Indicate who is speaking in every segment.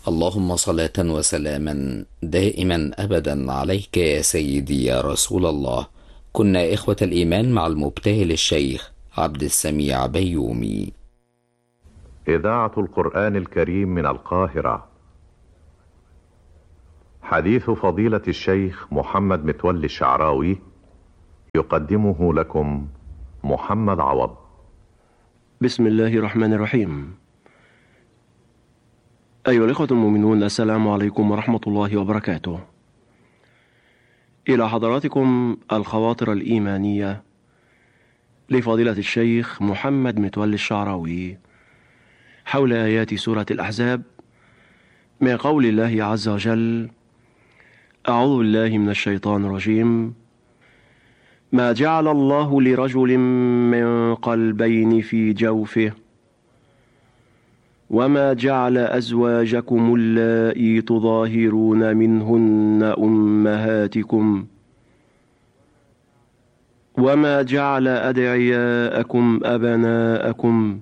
Speaker 1: اللهم صلاة وسلاما دائما أبدا عليك يا سيدي يا رسول الله كنا إخوة الإيمان مع المبتهل الشيخ عبد السميع بيومي
Speaker 2: إذاعة القرآن الكريم من القاهرة حديث فضيلة الشيخ محمد متولي الشعراوي يقدمه لكم محمد عوض
Speaker 3: بسم الله الرحمن الرحيم أيها الإخوة المؤمنون السلام عليكم ورحمة الله وبركاته إلى حضراتكم الخواطر الإيمانية لفضيلة الشيخ محمد متولي الشعراوي حول آيات سورة الأحزاب من قول الله عز وجل أعوذ بالله من الشيطان الرجيم ما جعل الله لرجل من قلبين في جوفه وما جعل أزواجكم اللائي تظاهرون منهن أمهاتكم وما جعل أدعياءكم أبناءكم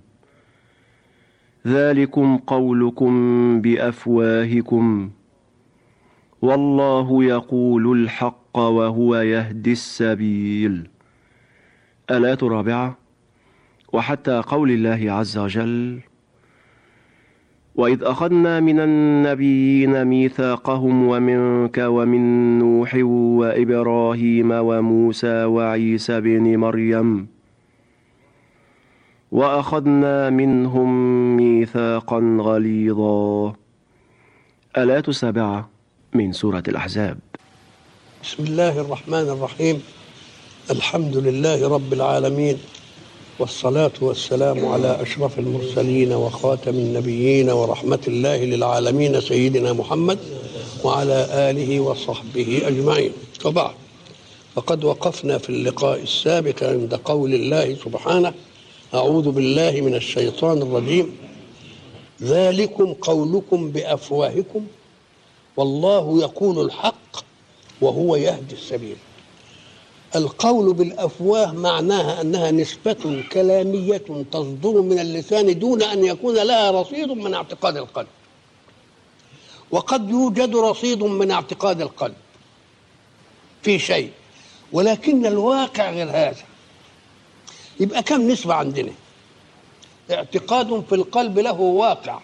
Speaker 3: ذلكم قولكم بأفواهكم والله يقول الحق وهو يهدي السبيل الآية الرابعة وحتى قول الله عز وجل وإذ أخذنا من النبيين ميثاقهم ومنك ومن نوح وإبراهيم وموسى وعيسى بن مريم وأخذنا منهم ميثاقا غليظا الآية السابعة من سورة الأحزاب
Speaker 4: بسم الله الرحمن الرحيم الحمد لله رب العالمين والصلاة والسلام على أشرف المرسلين وخاتم النبيين ورحمة الله للعالمين سيدنا محمد وعلى آله وصحبه أجمعين وبعد فقد وقفنا في اللقاء السابق عند قول الله سبحانه أعوذ بالله من الشيطان الرجيم ذلكم قولكم بأفواهكم والله يقول الحق وهو يهدي السبيل القول بالافواه معناها انها نسبه كلاميه تصدر من اللسان دون ان يكون لها رصيد من اعتقاد القلب وقد يوجد رصيد من اعتقاد القلب في شيء ولكن الواقع غير هذا يبقى كم نسبه عندنا اعتقاد في القلب له واقع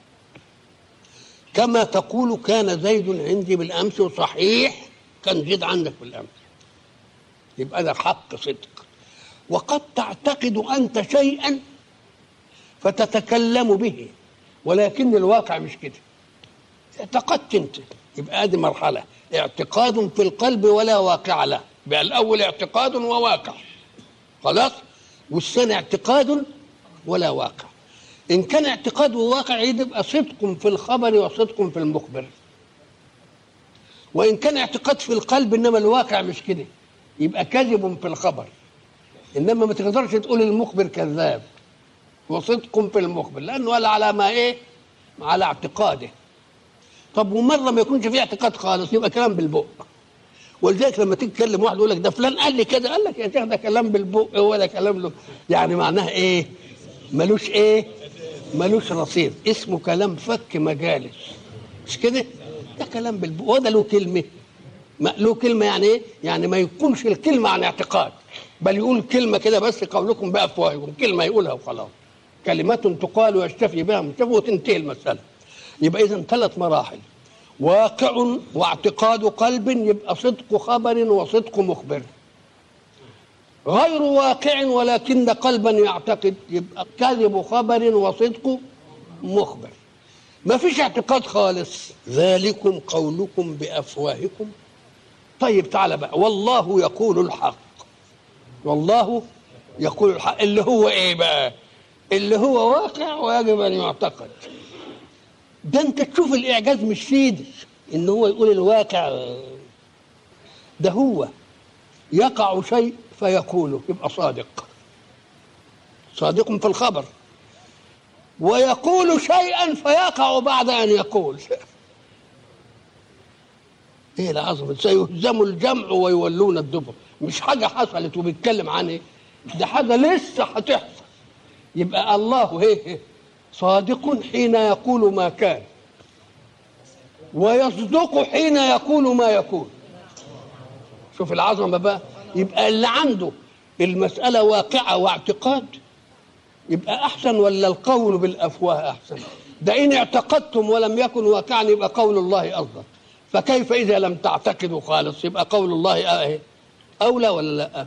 Speaker 4: كما تقول كان زيد عندي بالامس وصحيح كان زيد عندك بالامس يبقى ده حق صدق وقد تعتقد انت شيئا فتتكلم به ولكن الواقع مش كده اعتقدت انت يبقى هذه مرحله اعتقاد في القلب ولا واقع له يبقى الاول اعتقاد وواقع خلاص والثاني اعتقاد ولا واقع ان كان اعتقاد وواقع يبقى صدق في الخبر وصدق في المخبر وان كان اعتقاد في القلب انما الواقع مش كده يبقى كذب في الخبر انما ما تقدرش تقول المخبر كذاب وصدق في المخبر لانه قال على ما ايه على اعتقاده طب ومره ما يكونش فيه اعتقاد خالص يبقى كلام بالبق ولذلك لما تيجي تكلم واحد يقول لك ده فلان قال لي كده قال لك يا شيخ ده كلام بالبق ولا كلام له يعني معناها ايه ملوش ايه ملوش رصيد اسمه كلام فك مجالس مش كده ده كلام بالبق وده له كلمه ما له كلمه يعني ايه؟ يعني ما يكونش الكلمه عن اعتقاد بل يقول كلمه كده بس قولكم بافواهكم كلمه يقولها وخلاص كلمات تقال ويشتفي بها مشتفي وتنتهي المساله يبقى اذا ثلاث مراحل واقع واعتقاد قلب يبقى صدق خبر وصدق مخبر غير واقع ولكن قلبا يعتقد يبقى كذب خبر وصدق مخبر ما فيش اعتقاد خالص ذلكم قولكم بافواهكم طيب تعالى بقى والله يقول الحق والله يقول الحق اللي هو ايه بقى اللي هو واقع ويجب ان يعتقد ده انت تشوف الاعجاز مش في ايدك ان هو يقول الواقع ده هو يقع شيء فيقوله يبقى صادق صادق في الخبر ويقول شيئا فيقع بعد ان يقول ايه العظمه سيهزم الجمع ويولون الدبر مش حاجه حصلت وبيتكلم عن ايه ده حاجه لسه هتحصل يبقى الله هي صادق حين يقول ما كان ويصدق حين يقول ما يقول شوف العظمه بقى يبقى اللي عنده المساله واقعه واعتقاد يبقى احسن ولا القول بالافواه احسن ده ان اعتقدتم ولم يكن واقعا يبقى قول الله افضل فكيف اذا لم تعتقدوا خالص يبقى قول الله ايه اولى ولا لا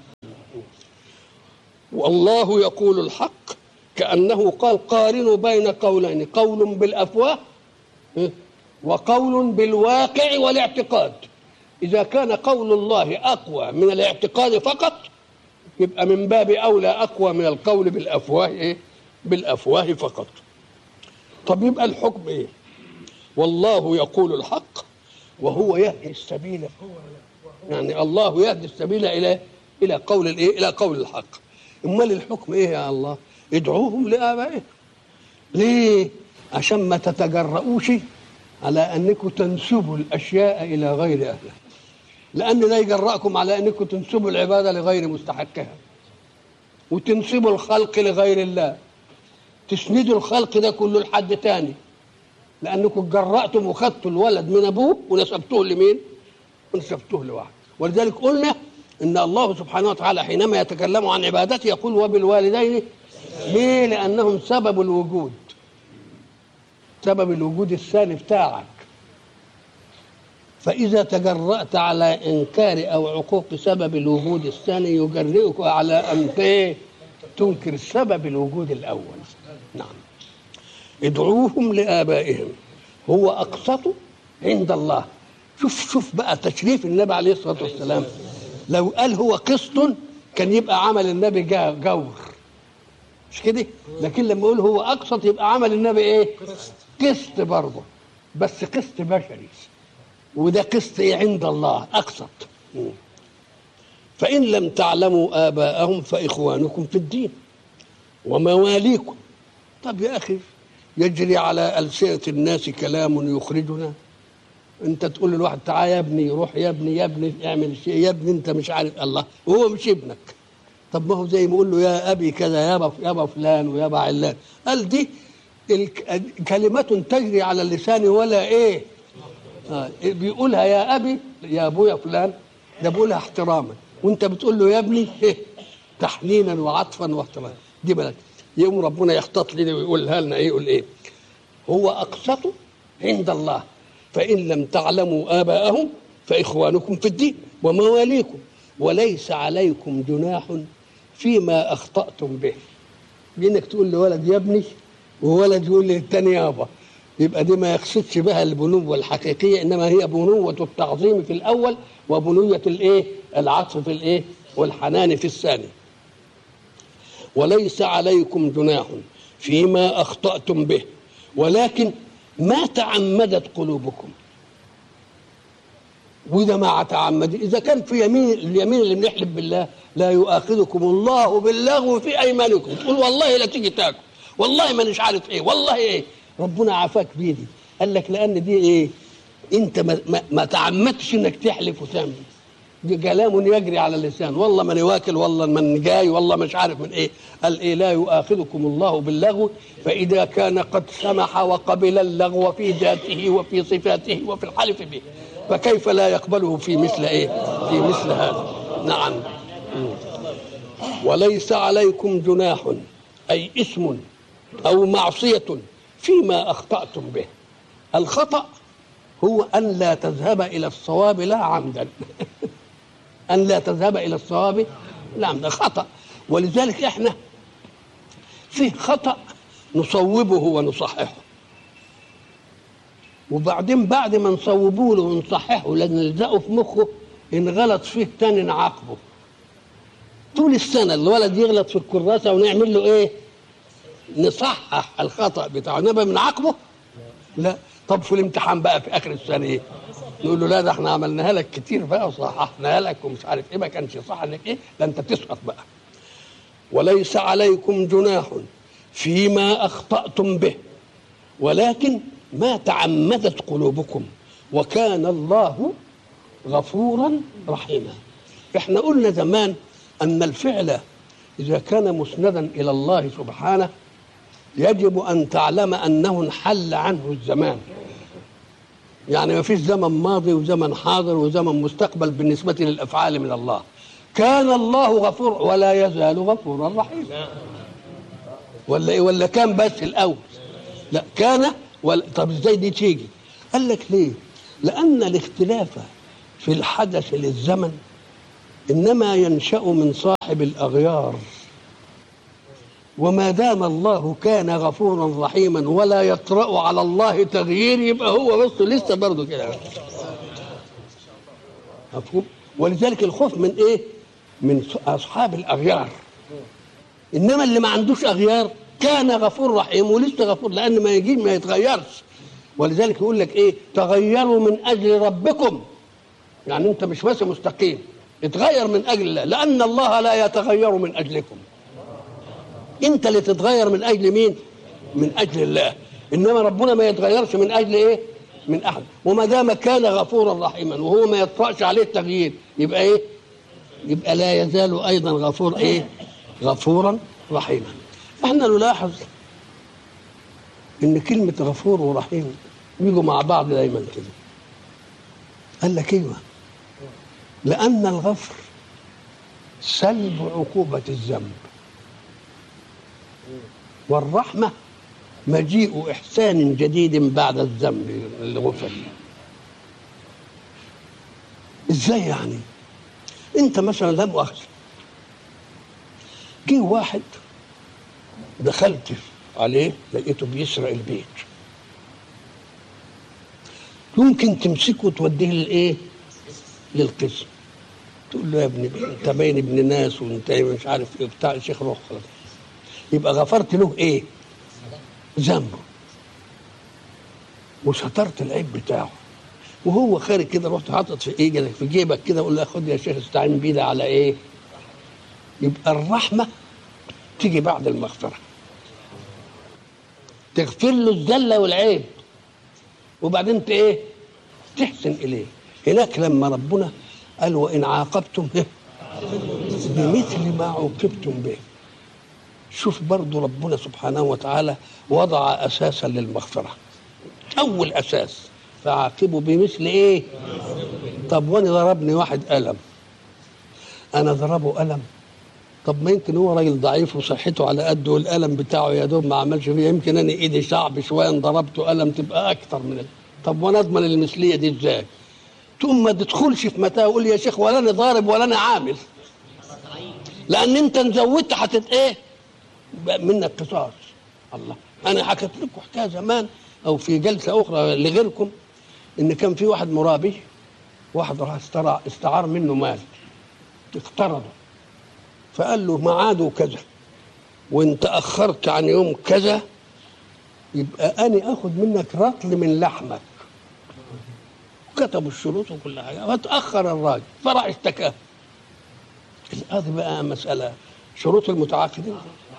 Speaker 4: والله يقول الحق كانه قال قارنوا بين قولين قول بالافواه إيه؟ وقول بالواقع والاعتقاد اذا كان قول الله اقوى من الاعتقاد فقط يبقى من باب اولى اقوى من القول بالافواه ايه بالافواه فقط طب يبقى الحكم ايه والله يقول الحق وهو يهدي السبيل يعني الله يهدي السبيل الى الى قول الايه الى قول الحق امال الحكم ايه يا الله ادعوهم لابائهم ليه عشان ما تتجرؤوش على انكم تنسبوا الاشياء الى غير اهلها لان ده يجرأكم على انكم تنسبوا العباده لغير مستحقها وتنسبوا الخلق لغير الله تسندوا الخلق ده كله لحد تاني لانكم جرأتم وخدتوا الولد من ابوه ونسبتوه لمين؟ ونسبتوه لواحد ولذلك قلنا ان الله سبحانه وتعالى حينما يتكلم عن عبادته يقول وبالوالدين ليه؟ لانهم سبب الوجود سبب الوجود الثاني بتاعك فإذا تجرأت على إنكار أو عقوق سبب الوجود الثاني يجرئك على أن تنكر سبب الوجود الأول نعم ادعوهم لآبائهم هو أقسط عند الله شوف شوف بقى تشريف النبي عليه الصلاة والسلام لو قال هو قسط كان يبقى عمل النبي جور مش كده لكن لما يقول هو أقسط يبقى عمل النبي إيه قسط برضه بس قسط بشري وده قسط إيه عند الله أقسط فإن لم تعلموا آباءهم فإخوانكم في الدين ومواليكم طب يا أخي يجري على ألسنة الناس كلام يخرجنا انت تقول للواحد تعال يا ابني روح يا ابني يا ابني اعمل شيء يا ابني انت مش عارف الله وهو مش ابنك طب ما هو زي ما يقول له يا ابي كذا يابا يابا فلان ويابا علان قال دي كلمة تجري على اللسان ولا ايه آه بيقولها يا ابي يا ابويا فلان ده بيقولها احتراما وانت بتقول له يا ابني إيه؟ تحنينا وعطفا واحتراما دي بلد يوم ربنا يختط لنا ويقولها لنا ايه يقول ايه هو اقسط عند الله فان لم تعلموا اباءهم فاخوانكم في الدين ومواليكم وليس عليكم جناح فيما اخطاتم به بانك تقول لولد يا ابني وولد يقول للتاني يابا يبقى دي ما يقصدش بها البنوة الحقيقية إنما هي بنوة التعظيم في الأول وبنوة الإيه؟ العطف في الإيه؟ والحنان في الثاني. وليس عليكم جناح فيما أخطأتم به ولكن ما تعمدت قلوبكم. وإذا ما تعمد إذا كان في يمين اليمين اللي بنحلف بالله لا يؤاخذكم الله باللغو في أيمانكم تقول والله لا تيجي تاكل والله ما مش عارف إيه والله إيه ربنا عافاك بيدي قال لك لان دي ايه انت ما, ما, ما تعمدتش انك تحلف وتعمل دي كلام يجري على اللسان والله من واكل والله من جاي والله مش عارف من ايه قال ايه لا يؤاخذكم الله باللغو فاذا كان قد سمح وقبل اللغو في ذاته وفي صفاته وفي الحلف به فكيف لا يقبله في مثل ايه في مثل هذا نعم وليس عليكم جناح اي اسم او معصيه فيما اخطاتم به الخطا هو ان لا تذهب الى الصواب لا عمدا ان لا تذهب الى الصواب لا عمدا خطا ولذلك احنا فيه خطا نصوبه ونصححه وبعدين بعد ما نصوبه له ونصححه لان نلزقه في مخه ان غلط فيه تاني نعاقبه طول السنه الولد يغلط في الكراسه ونعمل له ايه نصحح الخطا بتاعه انما بنعاقبه لا طب في الامتحان بقى في اخر السنه ايه نقول له لا ده احنا عملناها لك كتير بقى وصححناها لك ومش عارف ايه ما كانش صح انك ايه ده انت تسقط بقى وليس عليكم جناح فيما اخطاتم به ولكن ما تعمدت قلوبكم وكان الله غفورا رحيما احنا قلنا زمان ان الفعل اذا كان مسندا الى الله سبحانه يجب ان تعلم انه انحل عنه الزمان يعني ما فيش زمن ماضي وزمن حاضر وزمن مستقبل بالنسبة للأفعال من الله كان الله غفور ولا يزال غفورا رحيما ولا إيه ولا كان بس الأول لا كان ولا طب ازاي دي تيجي قال لك ليه لأن الاختلاف في الحدث للزمن إنما ينشأ من صاحب الأغيار وما دام الله كان غفورا رحيما ولا يطرأ على الله تغيير يبقى هو بس لسه برضه كده مفهوم ولذلك الخوف من ايه من اصحاب الاغيار انما اللي ما عندوش اغيار كان غفور رحيم ولسه غفور لان ما يجي ما يتغيرش ولذلك يقول لك ايه تغيروا من اجل ربكم يعني انت مش ماشي مستقيم اتغير من اجل الله لان الله لا يتغير من اجلكم انت اللي تتغير من اجل مين من اجل الله انما ربنا ما يتغيرش من اجل ايه من احد وما دام كان غفورا رحيما وهو ما يطرأش عليه التغيير يبقى ايه يبقى لا يزال ايضا غفور ايه غفورا رحيما احنا نلاحظ ان كلمه غفور ورحيم بيجوا مع بعض دايما كده قال لك ايوه لان الغفر سلب عقوبه الذنب والرحمة مجيء إحسان جديد بعد الذنب اللي غفر إزاي يعني أنت مثلا لا مؤاخذة جه واحد دخلت عليه لقيته بيسرق البيت يمكن تمسكه وتوديه للايه؟ للقسم تقول له يا ابني انت باين ابن ناس وانت مش عارف ايه بتاع الشيخ روح خلاص يبقى غفرت له ايه ذنبه وسترت العيب بتاعه وهو خارج كده رحت حاطط في ايه في جيبك كده اقول له خد يا شيخ استعين بيه ده على ايه يبقى الرحمه تيجي بعد المغفره تغفر له الذله والعيب وبعدين انت ايه تحسن اليه هناك لما ربنا قال وان عاقبتم بمثل ما عوقبتم به شوف برضو ربنا سبحانه وتعالى وضع اساسا للمغفره اول اساس فعاقبوا بمثل ايه طب وانا ضربني واحد قلم انا ضربه قلم طب ما يمكن هو راجل ضعيف وصحته على قده والقلم بتاعه يا دوب ما عملش فيه يمكن انا ايدي شعب شويه ان ضربته قلم تبقى اكتر من ال... طب وانا اضمن المثليه دي ازاي؟ تقوم ما تدخلش في متاه وقول يا شيخ ولا انا ضارب ولا انا عامل لان انت نزودت حتت ايه؟ منك قصاص الله انا حكيت لكم حكايه زمان او في جلسه اخرى لغيركم ان كان في واحد مرابي واحد راح استرع استعار منه مال اقترضه فقال له ميعاده كذا وانت اخرت عن يوم كذا يبقى انا اخذ منك رطل من لحمك كتبوا الشروط وكل حاجه فتاخر الراجل فراح اشتكاه القاضي بقى مساله شروط المتعاقدين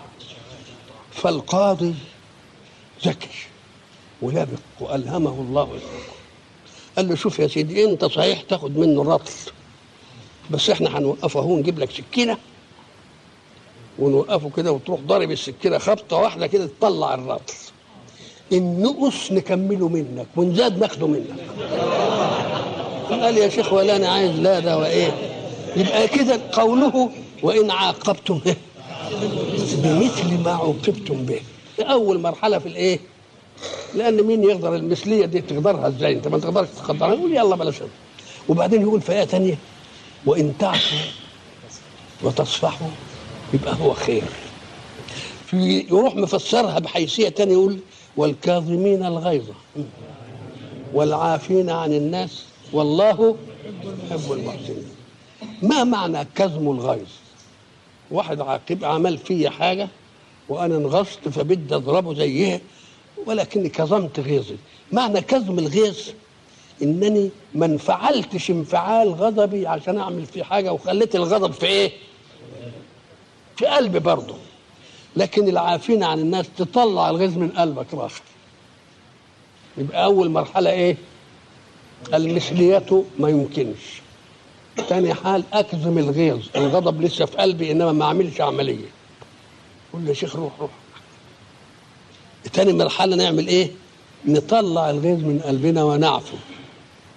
Speaker 4: فالقاضي ذكي ولبق والهمه الله الحكم قال له شوف يا سيدي انت صحيح تاخد منه الرطل بس احنا هنوقفه اهو نجيب لك سكينه ونوقفه كده وتروح ضارب السكينه خبطه واحده كده تطلع الرطل النقص نكمله منك ونزاد ناخده منك قال يا شيخ ولا انا عايز لا ده وايه يبقى كده قوله وان عاقبتم بمثل ما عوقبتم به اول مرحله في الايه لان مين يقدر المثليه دي تقدرها ازاي انت ما تقدرش تقدرها يقول يلا بلاش وبعدين يقول في ايه ثانيه وان تعفوا وتصفحوا يبقى هو خير في يروح مفسرها بحيثيه ثانيه يقول والكاظمين الغيظ والعافين عن الناس والله يحب المحسنين ما معنى كظم الغيظ واحد عاقب عمل في حاجه وانا انغصت فبدي اضربه زيه ولكني كظمت غيظي معنى كظم الغيظ انني ما انفعلتش انفعال غضبي عشان اعمل فيه حاجه وخليت الغضب في ايه في قلبي برضه لكن العافين عن الناس تطلع الغيظ من قلبك راخر يبقى اول مرحله ايه المثلية ما يمكنش تاني حال اكظم الغيظ الغضب لسه في قلبي انما ما اعملش عمليه قول يا شيخ روح روح تاني مرحله نعمل ايه نطلع الغيظ من قلبنا ونعفو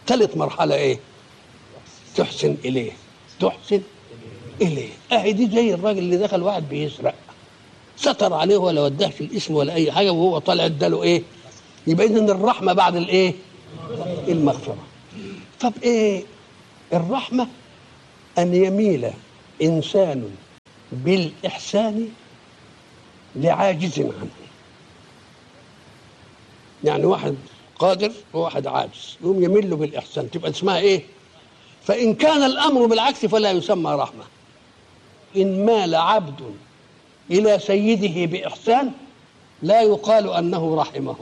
Speaker 4: ثالث مرحله ايه تحسن اليه تحسن اليه اهي دي زي الراجل اللي دخل واحد بيسرق ستر عليه ولا وداهش الاسم ولا اي حاجه وهو طالع اداله ايه يبقى اذا الرحمه بعد الايه المغفره طب ايه الرحمه ان يميل انسان بالاحسان لعاجز عنه يعني واحد قادر وواحد عاجز يقوم يميل له بالاحسان تبقى اسمها ايه فان كان الامر بالعكس فلا يسمى رحمه ان مال عبد الى سيده باحسان لا يقال انه رحمه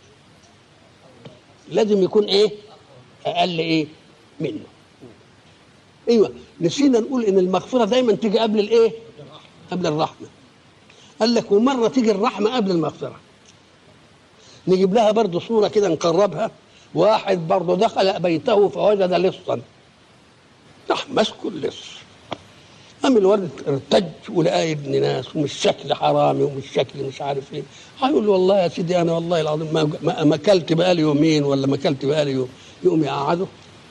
Speaker 4: لازم يكون ايه اقل ايه منه ايوه نسينا نقول ان المغفره دايما تيجي قبل الايه قبل الرحمه قال لك ومره تيجي الرحمه قبل المغفره نجيب لها برضه صوره كده نقربها واحد برضه دخل بيته فوجد لصا راح ماسكه اللص قام الولد ارتج ولقى ابن ناس ومش شكل حرامي ومش شكل مش عارف ايه هيقول له والله يا سيدي انا والله العظيم ما ما- ما اكلت بقالي يومين ولا ما اكلت بقالي يوم يقوم يقعده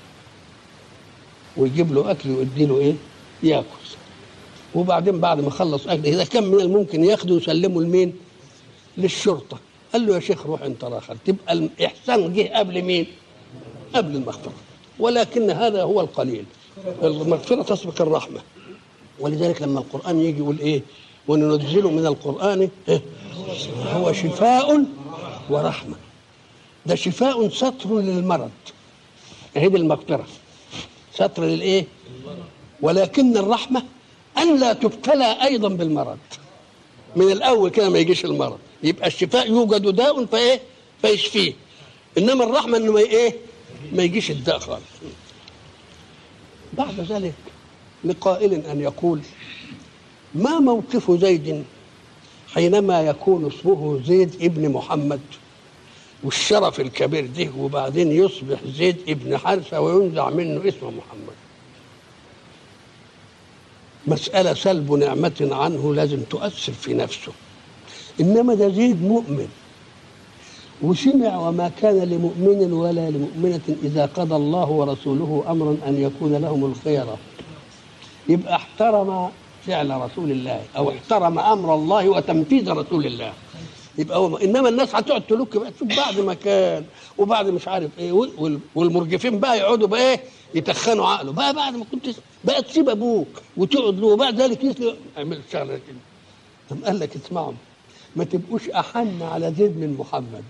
Speaker 4: ويجيب له اكل ويدي له ايه ياكل وبعدين بعد ما خلص اكل اذا كان من الممكن ياخده ويسلمه لمين للشرطه قال له يا شيخ روح انت راخر تبقى الاحسان جه قبل مين قبل المغفره ولكن هذا هو القليل المغفره تسبق الرحمه ولذلك لما القران يجي يقول ايه وننزل من القران إيه؟ هو شفاء ورحمه ده شفاء ستر للمرض هي دي المغفره ستر للايه ولكن الرحمه ان لا تبتلى ايضا بالمرض من الاول كده ما يجيش المرض يبقى الشفاء يوجد داء فايه فيشفيه انما الرحمه انه ما ايه ما يجيش الداء خالص بعد ذلك لقائل ان يقول ما موقف زيد حينما يكون اسمه زيد ابن محمد والشرف الكبير ده وبعدين يصبح زيد ابن حارثة وينزع منه اسم محمد مسألة سلب نعمة عنه لازم تؤثر في نفسه إنما ده زيد مؤمن وسمع وما كان لمؤمن ولا لمؤمنة إذا قضى الله ورسوله أمرا أن يكون لهم الخيرة يبقى احترم فعل رسول الله أو احترم أمر الله وتنفيذ رسول الله يبقى هو انما الناس هتقعد تلوك بقى تشوف بعد ما كان وبعد مش عارف ايه وال- والمرجفين بقى يقعدوا بقى ايه يتخنوا عقله بقى بعد ما كنت بقى تسيب ابوك وتقعد له وبعد ذلك يسلم اعمل شغله كده قام قال لك اسمعوا ما تبقوش احن على زيد من محمد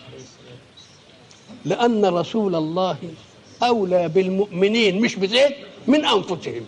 Speaker 4: لان رسول الله اولى بالمؤمنين مش بزيد من انفسهم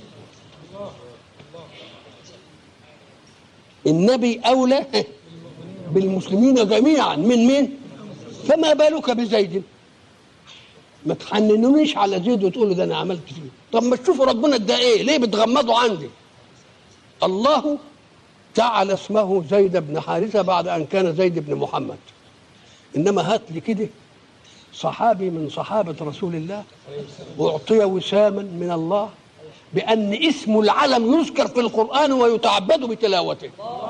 Speaker 4: النبي اولى بالمسلمين جميعا من مين فما بالك بزيد ما تحننونيش على زيد وتقولوا ده انا عملت فيه طب ما تشوفوا ربنا ده ايه ليه بتغمضوا عندي الله جعل اسمه زيد بن حارثه بعد ان كان زيد بن محمد انما هات لي كده صحابي من صحابه رسول الله اعطي وساما من الله بان اسم العلم يذكر في القران ويتعبد بتلاوته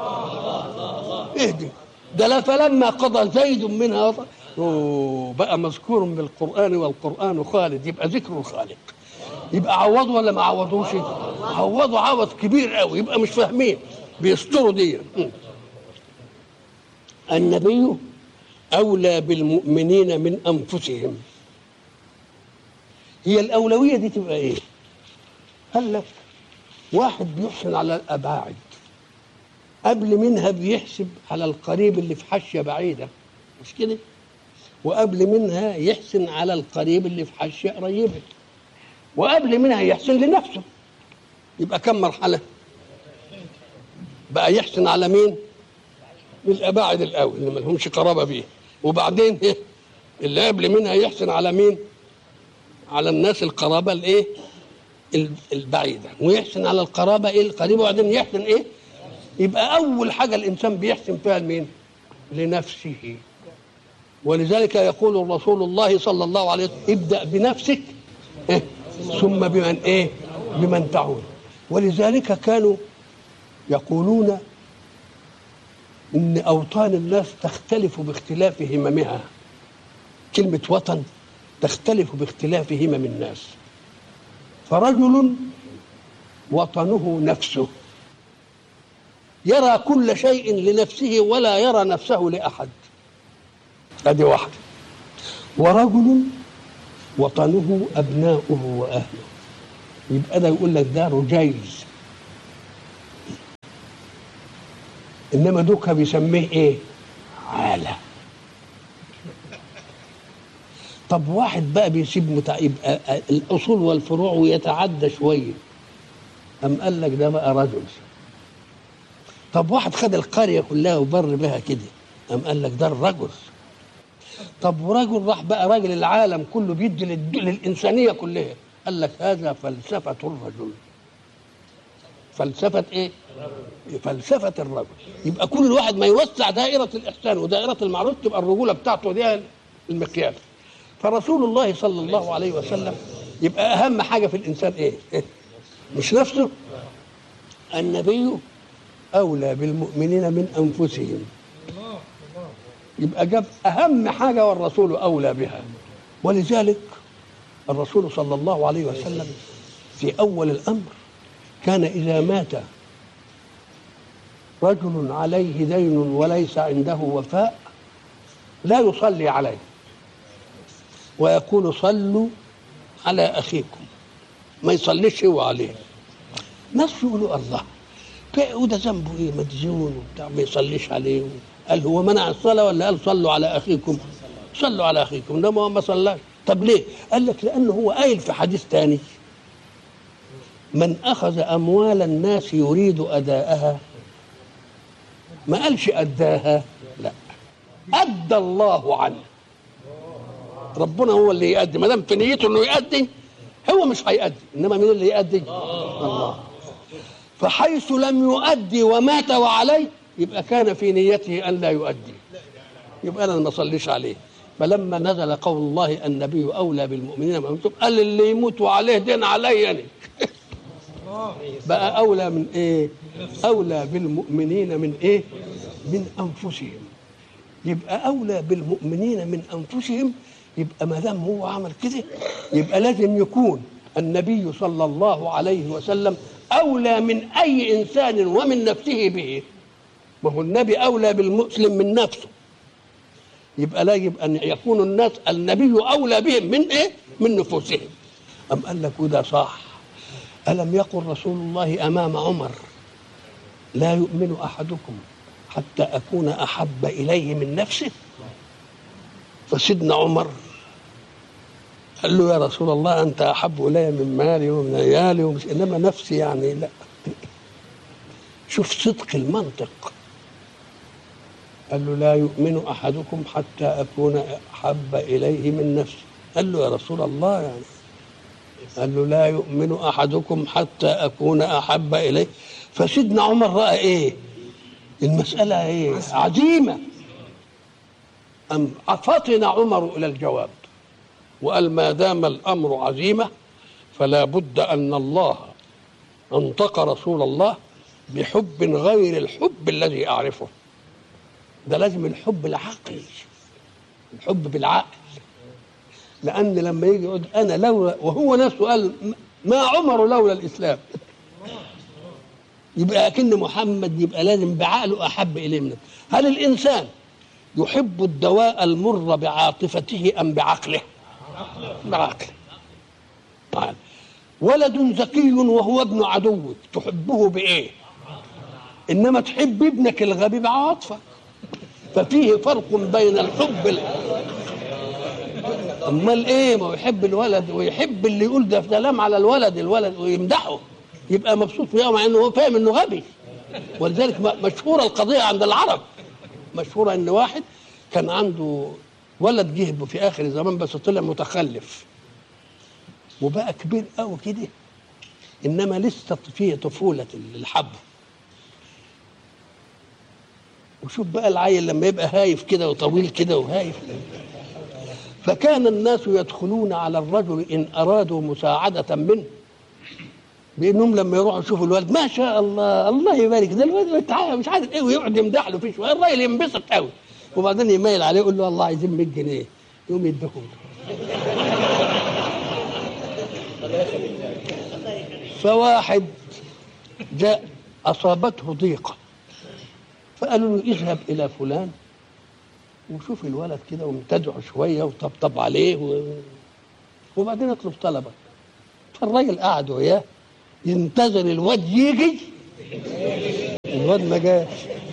Speaker 4: اهدي ده لا فلما قضى زيد منها وطر أوه بقى مذكور بالقرآن والقرآن خالد يبقى ذكر الخالق يبقى عوضوا ولا ما عوضوش عوضوا عوض كبير قوي يبقى مش فاهمين بيستروا دي م. النبي أولى بالمؤمنين من أنفسهم هي الأولوية دي تبقى إيه قال لك واحد بيحسن على الأباعد قبل منها بيحسب على القريب اللي في حاشيه بعيده مش كده وقبل منها يحسن على القريب اللي في حاشيه قريبه وقبل منها يحسن لنفسه يبقى كم مرحله بقى يحسن على مين الاباعد الاول اللي ما لهمش قرابه بيه وبعدين إيه؟ اللي قبل منها يحسن على مين على الناس القرابه الايه البعيده ويحسن على القرابه ايه القريبه وبعدين يحسن ايه يبقى اول حاجه الانسان بيحسن فيها لمين لنفسه ولذلك يقول رسول الله صلى الله عليه وسلم ابدا بنفسك إيه؟ ثم بمن ايه بمن تعود ولذلك كانوا يقولون ان اوطان الناس تختلف باختلاف هممها كلمه وطن تختلف باختلاف همم الناس فرجل وطنه نفسه يرى كل شيء لنفسه ولا يرى نفسه لأحد هذه واحدة ورجل وطنه أبناؤه وأهله يبقى ده يقول لك ده رجيز إنما دوكا بيسميه إيه؟ عالة طب واحد بقى بيسيب متع... يبقى الأصول والفروع ويتعدى شوية أم قال لك ده بقى رجل طب واحد خد القرية كلها وبر بها كده أم قال لك ده الرجل طب ورجل راح بقى راجل العالم كله بيدي للد- للإنسانية كلها قال لك هذا فلسفة الرجل فلسفة إيه؟ فلسفة الرجل يبقى كل واحد ما يوسع دائرة الإحسان ودائرة المعروف تبقى الرجولة بتاعته دي المقياس فرسول الله صلى الله عليه وسلم يبقى أهم حاجة في الإنسان إيه؟ إيه؟ مش نفسه النبي أولى بالمؤمنين من أنفسهم يبقى جاب أهم حاجة والرسول أولى بها ولذلك الرسول صلى الله عليه وسلم في أول الأمر كان إذا مات رجل عليه دين وليس عنده وفاء لا يصلي عليه ويقول صلوا على أخيكم ما يصليش هو عليه ناس يقولوا الله بقى وده ذنبه ايه مديون وبتاع ما يصليش عليه قال هو منع الصلاه ولا قال صلوا على اخيكم صلوا على اخيكم ده ما هو ما صلاش طب ليه قال لك لانه هو قايل في حديث تاني من اخذ اموال الناس يريد اداءها ما قالش اداها لا ادى الله عنه ربنا هو اللي يؤدي ما دام في نيته انه يؤدي هو مش هيؤدي انما مين اللي يؤدي الله فحيث لم يؤدي ومات وعليه يبقى كان في نيته ان لا يؤدي يبقى انا ما اصليش عليه فلما نزل قول الله النبي اولى بالمؤمنين من انفسهم قال اللي يموت وعليه دين علي يعني بقى اولى من ايه اولى بالمؤمنين من ايه من انفسهم يبقى اولى بالمؤمنين من انفسهم يبقى ما دام هو عمل كده يبقى لازم يكون النبي صلى الله عليه وسلم اولى من اي انسان ومن نفسه به ما هو النبي اولى بالمسلم من نفسه يبقى لا يجب ان يكون الناس النبي اولى بهم من ايه؟ من نفوسهم ام قال لك وده صح الم يقل رسول الله امام عمر لا يؤمن احدكم حتى اكون احب اليه من نفسه فسيدنا عمر قال له يا رسول الله انت احب الي من مالي ومن عيالي ومش انما نفسي يعني لا شوف صدق المنطق قال له لا يؤمن احدكم حتى اكون احب اليه من نفسي قال له يا رسول الله يعني قال له لا يؤمن احدكم حتى اكون احب اليه فسيدنا عمر راى ايه المساله ايه عزيمه أم فطن عمر الى الجواب وقال ما دام الامر عزيمه فلا بد ان الله انطق رسول الله بحب غير الحب الذي اعرفه ده لازم الحب العقلي الحب بالعقل لان لما يجي يقول انا لولا وهو نفسه قال ما عمر لولا الاسلام يبقى اكن محمد يبقى لازم بعقله احب اليه من هل الانسان يحب الدواء المر بعاطفته ام بعقله بعقله طيب ولد ذكي وهو ابن عدوك تحبه بايه انما تحب ابنك الغبي بعاطفه ففيه فرق بين الحب ال... امال ايه ما هو يحب الولد ويحب اللي يقول ده كلام على الولد الولد ويمدحه يبقى مبسوط فيها مع انه هو فاهم انه غبي ولذلك م- مشهوره القضيه عند العرب مشهوره ان واحد كان عنده ولد جه في اخر الزمان بس طلع متخلف وبقى كبير قوي كده انما لسه فيه طفوله الحب وشوف بقى العيل لما يبقى هايف كده وطويل كده وهايف فكان الناس يدخلون على الرجل ان ارادوا مساعده منه بانهم لما يروحوا يشوفوا الولد ما شاء الله الله يبارك ده الولد تعالى مش عارف ايه ويقعد يمدح له فيه شويه الراجل ينبسط قوي وبعدين يميل عليه يقول له والله عايزين 100 جنيه يقوم يديهم له. فواحد جاء أصابته ضيقة فقالوا له اذهب إلى فلان وشوف الولد كده وامتدعه شوية وطبطب عليه و... وبعدين اطلب طلبك فالراجل قعد وياه ينتظر الواد يجي الواد ما جاش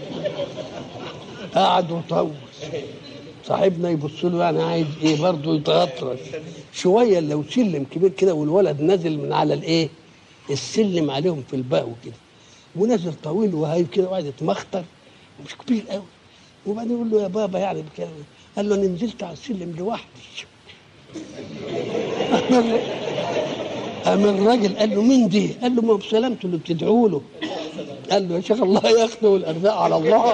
Speaker 4: قعد وطول صاحبنا يبص له يعني عايز ايه برضه يتغطرس شويه لو سلم كبير كده والولد نازل من على الايه السلم عليهم في البهو كده ونازل طويل وهايب كده وقاعد يتمخطر مش كبير قوي وبعدين يقول له يا بابا يعني بكده قال له انا نزلت على السلم لوحدي قام الراجل قال له مين دي؟ قال له ما هو بسلامته اللي بتدعوا له قال له يا شيخ الله ياخده والارزاق على الله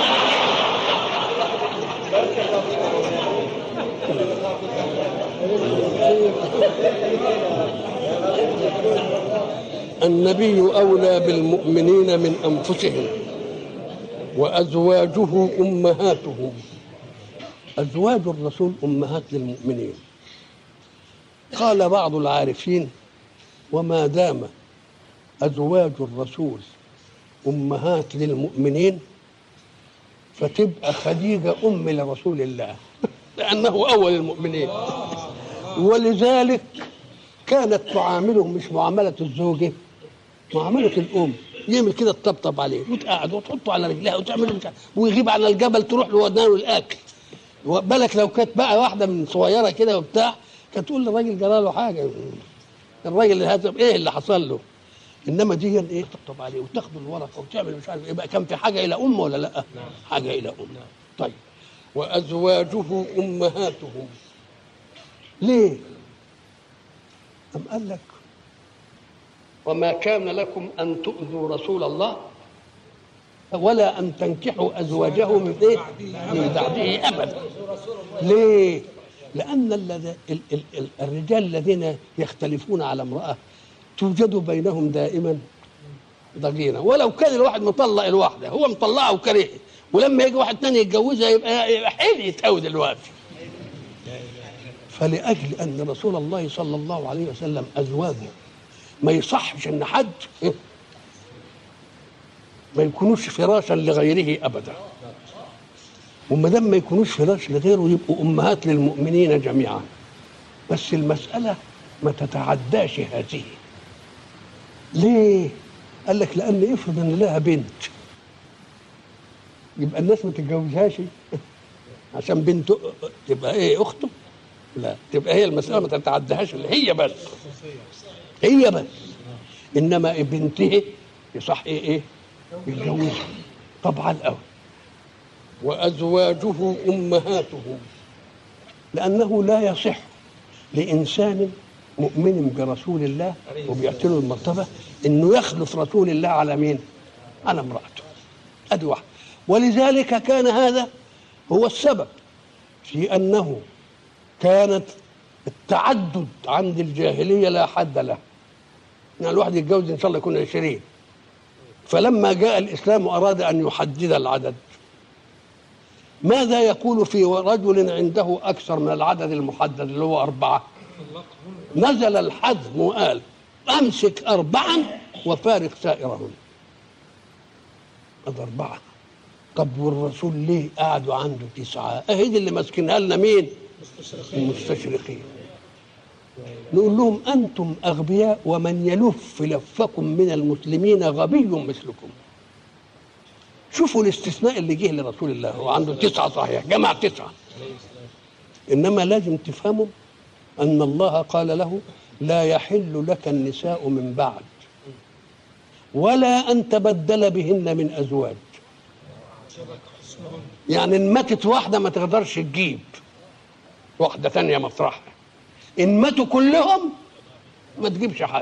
Speaker 4: النبي اولى بالمؤمنين من انفسهم وازواجه امهاتهم ازواج الرسول امهات للمؤمنين قال بعض العارفين وما دام ازواج الرسول امهات للمؤمنين فتبقى خديجه ام لرسول الله لانه اول المؤمنين ولذلك كانت تعامله مش معامله الزوجه معامله الام يعمل كده تطبطب عليه وتقعد وتحطه على رجلها وتعمل مش عارف ويغيب عن الجبل تروح له ودنها الاكل بالك لو كانت بقى واحده من صغيره كده وبتاع كانت تقول للراجل جرى له حاجه الراجل هذا ايه اللي حصل له انما دي ايه تطبطب عليه وتاخد الورقه وتعمل مش عارف يبقى كان في حاجه الى ام ولا لا؟ حاجه الى ام طيب وازواجه امهاتهم ليه؟ أم قال لك وما كان لكم أن تؤذوا رسول الله ولا أن تنكحوا أزواجه من إيه؟ من بعده أبدا ليه؟ لأن الذي ال ال ال الرجال الذين يختلفون على امرأة توجد بينهم دائما ضغينة ولو كان الواحد مطلق الواحدة هو مطلقها وكرهها ولما يجي واحد تاني يتجوزها يبقى يبقى حليت قوي دلوقتي فلأجل أن رسول الله صلى الله عليه وسلم أزواجه ما يصحش أن حد ما يكونوش فراشا لغيره أبدا وما دام ما يكونوش فراش لغيره يبقوا أمهات للمؤمنين جميعا بس المسألة ما تتعداش هذه ليه؟ قال لك لأن افرض أن لها بنت يبقى الناس ما تتجوزهاش عشان بنته تبقى ايه اخته لا تبقى هي المسألة ما تتعداهاش اللي هي بس هي بس إنما بنته يصح إيه إيه يتجوزها طبعا أوي وأزواجه أمهاتهم لأنه لا يصح لإنسان مؤمن برسول الله وبيعتله المرتبة إنه يخلف رسول الله على مين؟ على امرأته أدي واحد ولذلك كان هذا هو السبب في أنه كانت التعدد عند الجاهلية لا حد له يعني الواحد يتجوز إن شاء الله يكون عشرين فلما جاء الإسلام أراد أن يحدد العدد ماذا يقول في رجل عنده أكثر من العدد المحدد اللي هو أربعة نزل الحزم وقال أمسك أربعا وفارق سائرهم هذا أربعة طب والرسول ليه قعدوا عنده تسعة أهي دي اللي ماسكينها لنا مين المستشرقين نقول لهم أنتم أغبياء ومن يلف لفكم من المسلمين غبي مثلكم شوفوا الاستثناء اللي جه لرسول الله هو عنده تسعة صحيح جمع تسعة إنما لازم تفهموا أن الله قال له لا يحل لك النساء من بعد ولا أن تبدل بهن من أزواج يعني إن ماتت واحدة ما تقدرش تجيب واحدة تانية مطرحها إن ماتوا كلهم ما تجيبش حد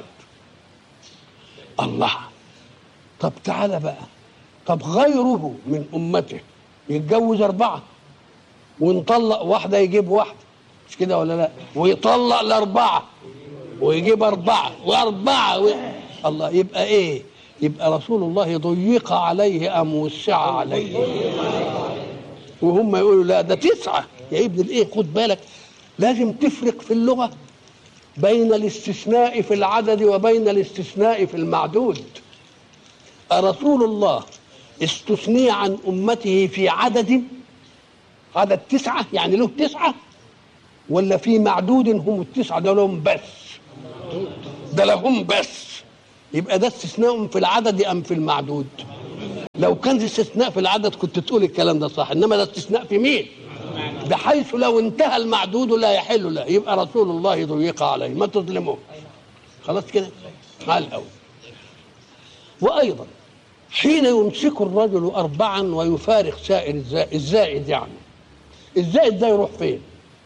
Speaker 4: الله طب تعالى بقى طب غيره من أمته يتجوز أربعة ونطلق واحدة يجيب واحدة مش كده ولا لا ويطلق الأربعة ويجيب أربعة وأربعة و... الله يبقى إيه يبقى رسول الله ضيق عليه أم وسع عليه وهم يقولوا لا ده تسعة يا ابن الإيه خد بالك لازم تفرق في اللغة بين الاستثناء في العدد وبين الاستثناء في المعدود أرسول الله استثني عن أمته في عدد عدد تسعة يعني له تسعة ولا في معدود هم التسعة ده لهم بس ده لهم بس يبقى ده استثناء في العدد أم في المعدود لو كان استثناء في العدد كنت تقول الكلام ده صح انما ده استثناء في مين بحيث لو انتهى المعدود لا يحل له يبقى رسول الله ضيق عليه ما تظلموه خلاص كده على الاول وايضا حين يمسك الرجل اربعا ويفارق سائر الزائد, الزائد يعني الزائد ده يروح فين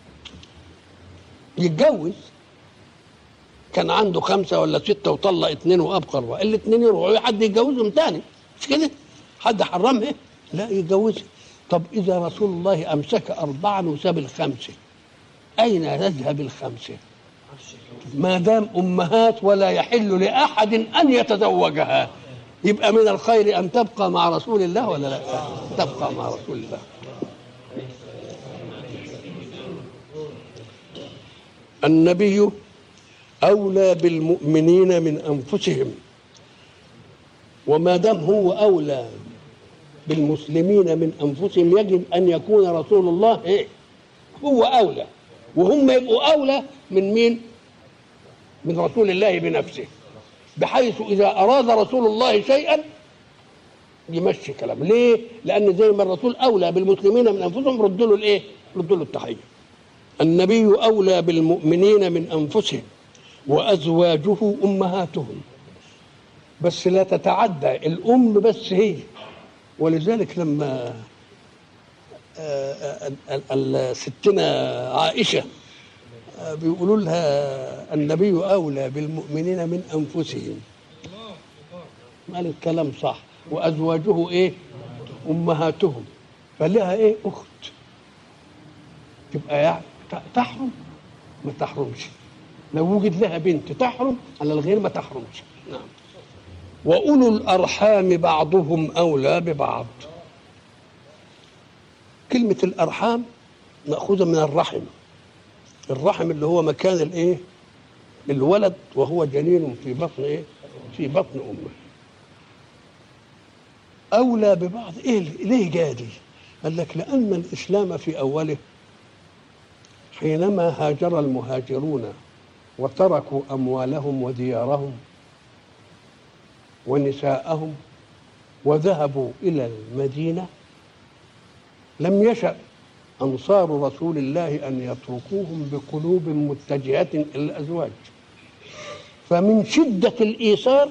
Speaker 4: يتجوز كان عنده خمسة ولا ستة وطلق اتنين وأبقى أربعة الاتنين يروحوا حد يتجوزهم تاني مش كده حد حرمها لا يتجوزها طب إذا رسول الله أمسك أربعا وساب الخمسة أين تذهب الخمسة ما دام أمهات ولا يحل لأحد أن يتزوجها يبقى من الخير أن تبقى مع رسول الله ولا لا تبقى مع رسول الله النبي أولى بالمؤمنين من أنفسهم وما دام هو أولى بالمسلمين من أنفسهم يجب أن يكون رسول الله إيه؟ هو أولى وهم يبقوا أولى من مين؟ من رسول الله بنفسه بحيث إذا أراد رسول الله شيئا يمشي كلام ليه؟ لأن زي ما الرسول أولى بالمسلمين من أنفسهم ردوا له الإيه؟ ردوا له التحية النبي أولى بالمؤمنين من أنفسهم وأزواجه أمهاتهم بس لا تتعدى الأم بس هي ولذلك لما ستنا عائشة بيقولوا لها النبي أولى بالمؤمنين من أنفسهم قال الكلام صح وأزواجه إيه أمهاتهم فلها إيه أخت تبقى يعني تحرم ما تحرمش لو وجد لها بنت تحرم على الغير ما تحرمش نعم وأولو الأرحام بعضهم أولى ببعض كلمة الأرحام مأخوذة من الرحم الرحم اللي هو مكان الإيه الولد وهو جنين في بطن إيه في بطن أمه أولى ببعض إيه ليه جادي قال لك لأن الإسلام في أوله حينما هاجر المهاجرون وتركوا أموالهم وديارهم ونساءهم وذهبوا إلى المدينة لم يشأ أنصار رسول الله أن يتركوهم بقلوب متجهة إلى الأزواج فمن شدة الإيثار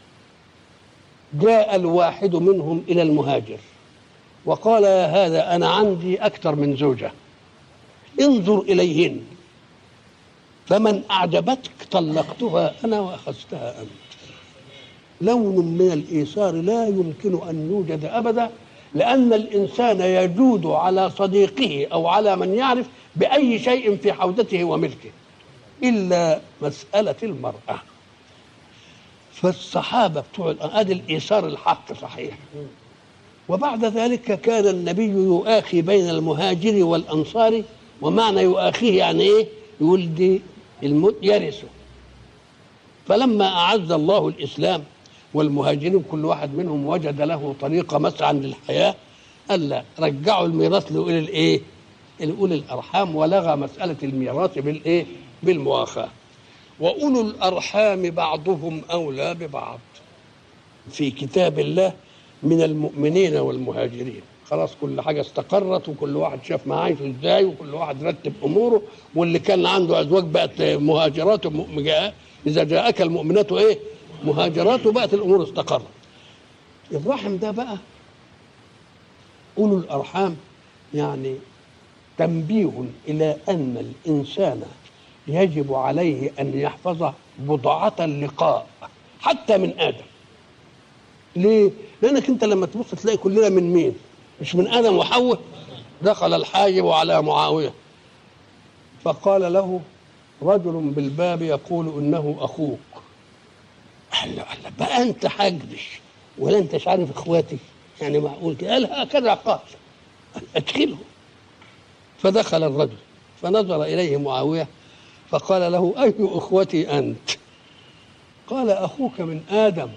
Speaker 4: جاء الواحد منهم إلى المهاجر وقال يا هذا أنا عندي أكثر من زوجة انظر إليهن فمن أعجبتك طلقتها أنا وأخذتها أنت لون من الإيثار لا يمكن أن يوجد أبدا لأن الإنسان يجود على صديقه أو على من يعرف بأي شيء في حوزته وملكه إلا مسألة المرأة فالصحابة بتوع هذا الإيثار الحق صحيح وبعد ذلك كان النبي يؤاخي بين المهاجر والأنصار ومعنى يؤاخيه يعني إيه يقول دي الموت يرثه فلما أعز الله الإسلام والمهاجرين كل واحد منهم وجد له طريقة مسعى للحياة قال لا رجعوا الميراث لأولي الإيه؟ لأولي الأرحام ولغى مسألة الميراث بالإيه؟ بالمواخاة وأولو الأرحام بعضهم أولى ببعض في كتاب الله من المؤمنين والمهاجرين خلاص كل حاجة استقرت وكل واحد شاف معايشه ازاي وكل واحد رتب أموره واللي كان عنده أزواج بقت مهاجرات إذا جاءك المؤمنات إيه؟ مهاجرات وبقت الامور استقرت الرحم ده بقى اولو الارحام يعني تنبيه الى ان الانسان يجب عليه ان يحفظ بضعه اللقاء حتى من ادم ليه لانك انت لما تبص تلاقي كلنا من مين مش من ادم وحواء دخل الحاجب على معاويه فقال له رجل بالباب يقول انه اخوك قال له قال له بقى انت حاجبي ولا انت مش عارف اخواتي يعني معقول كده قال هكذا قال ادخله فدخل الرجل فنظر إليه معاوية فقال له أي أخوتي أنت قال أخوك من آدم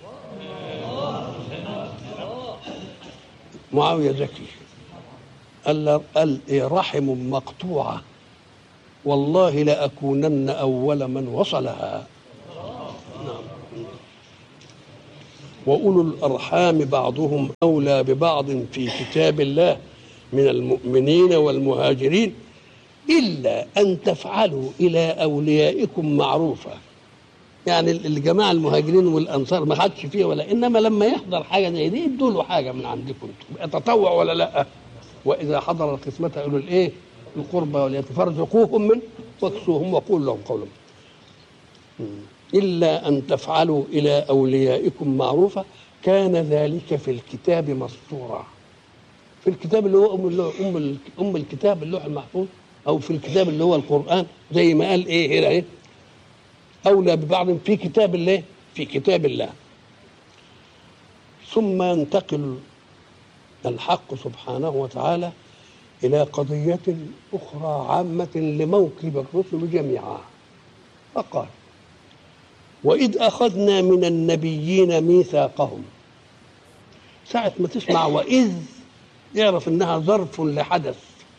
Speaker 4: معاوية ذكي قال له- قال إيه رحم مقطوعة والله لأكونن أول من وصلها نعم. وأولو الأرحام بعضهم أولى ببعض في كتاب الله من المؤمنين والمهاجرين إلا أن تفعلوا إلى أوليائكم معروفا يعني الجماعة المهاجرين والأنصار ما حدش فيه ولا إنما لما يحضر حاجة زي دي ادوا له حاجة من عندكم انتم. تطوع ولا لا وإذا حضر القسمة قالوا الإيه القربى واليتامى فارزقوهم من واكسوهم وقولوا لهم قولا إلا أن تفعلوا إلى أوليائكم معروفا كان ذلك في الكتاب مسطورا في الكتاب اللي هو أم اللوح أم, ال- أم الكتاب اللوح المحفوظ أو في الكتاب اللي هو القرآن زي ما قال إيه هنا إيه أولى ببعض في كتاب الله في كتاب الله ثم ينتقل الحق سبحانه وتعالى إلى قضية أخرى عامة لموكب الرسل جميعا فقال وإذ أخذنا من النبيين ميثاقهم ساعة ما تسمع وإذ يعرف إنها ظرف لحدث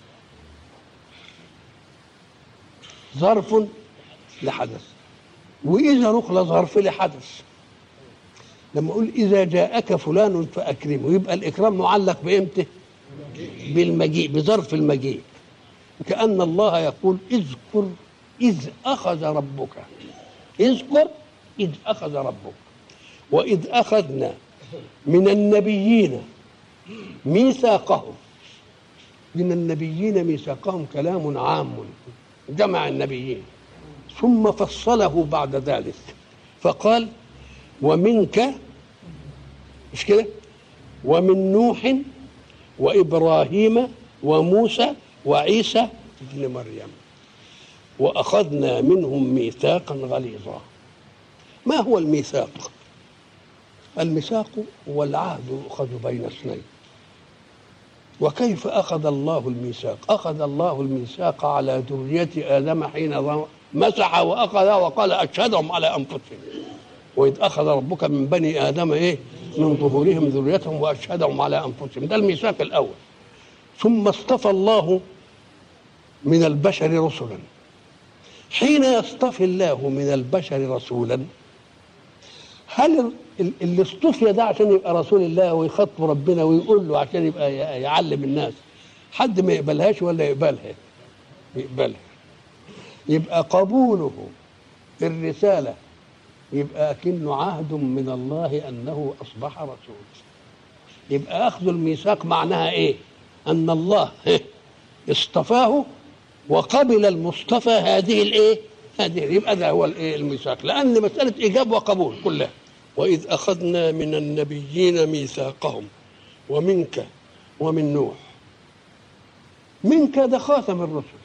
Speaker 4: ظرف لحدث وإذا نقل ظرف لحدث لما أقول إذا جاءك فلان فأكرمه يبقى الإكرام معلق بإمتى؟ بالمجيء بظرف المجيء كأن الله يقول اذكر إذ أخذ ربك اذكر إذ أخذ ربك وإذ أخذنا من النبيين ميثاقهم من النبيين ميثاقهم كلام عام جمع النبيين ثم فصله بعد ذلك فقال ومنك مش كده ومن نوح وإبراهيم وموسى وعيسى ابن مريم وأخذنا منهم ميثاقا غليظا ما هو الميثاق الميثاق هو العهد يؤخذ بين اثنين وكيف أخذ الله الميثاق أخذ الله الميثاق على ذرية آدم حين مسح وأخذ وقال أشهدهم على أنفسهم وإذ أخذ ربك من بني آدم إيه من ظهورهم ذريتهم وأشهدهم على أنفسهم ده الميثاق الأول ثم اصطفى الله من البشر رسلا حين يصطفي الله من البشر رسولا هل ال- اللي اصطفي ده عشان يبقى رسول الله ويخاطب ربنا ويقول له عشان يبقى ي- يعلم الناس حد ما يقبلهاش ولا يقبلها يقبلها يبقى قبوله الرسالة يبقى كأنه عهد من الله أنه أصبح رسول يبقى أخذ الميثاق معناها إيه أن الله اصطفاه وقبل المصطفى هذه الإيه هذه يبقى ده هو الإيه الميثاق لأن مسألة إيجاب وقبول كلها وإذ أخذنا من النبيين ميثاقهم ومنك ومن نوح منك ده خاتم الرسل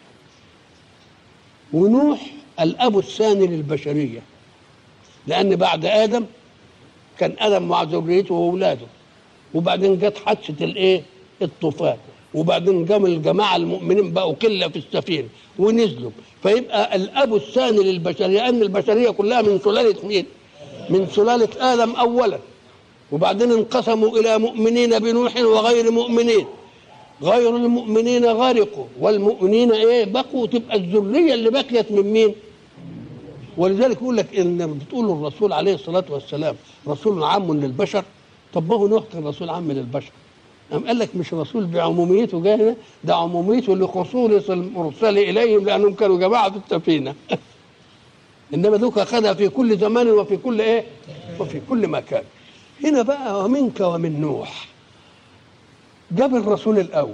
Speaker 4: ونوح الأب الثاني للبشرية لأن بعد آدم كان آدم مع ذريته وأولاده وبعدين جت حادثة الإيه؟ الطوفان وبعدين قام الجماعة المؤمنين بقوا قلة في السفينة ونزلوا فيبقى الأب الثاني للبشرية أن البشرية كلها من سلالة مين؟ من سلالة آدم أولا وبعدين انقسموا إلى مؤمنين بنوح وغير مؤمنين غير المؤمنين غرقوا والمؤمنين ايه بقوا تبقى الذريه اللي بقيت من مين؟ ولذلك يقول لك ان بتقول الرسول عليه الصلاه والسلام رسول عام للبشر طب ما هو نوح كان رسول عام للبشر أم قال لك مش رسول بعموميته جاي هنا ده عموميته لخصوص المرسل اليهم لانهم كانوا جماعه في السفينه انما دوك اخذها في كل زمان وفي كل ايه؟ وفي كل مكان هنا بقى ومنك ومن نوح جاب الرسول الاول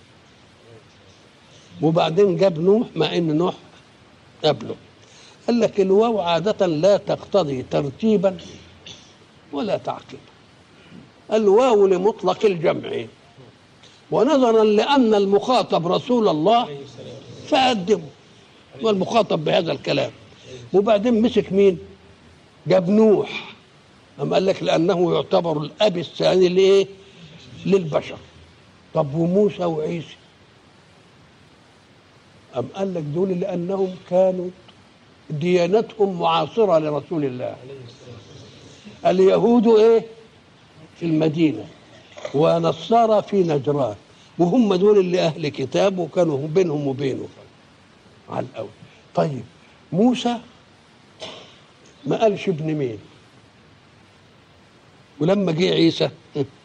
Speaker 4: وبعدين جاب نوح مع ان نوح قبله قال لك الواو عادة لا تقتضي ترتيبا ولا تعقيبا الواو لمطلق الجمع ونظرا لأن المخاطب رسول الله فقدمه والمخاطب بهذا الكلام وبعدين مسك مين جاب نوح أم قال لك لأنه يعتبر الأب الثاني لإيه للبشر طب وموسى وعيسى أم قال لك دول لأنهم كانوا ديانتهم معاصرة لرسول الله اليهود إيه في المدينة ونصارى في نجران وهم دول اللي أهل كتاب وكانوا بينهم وبينه على الأول طيب موسى ما قالش ابن مين ولما جه عيسى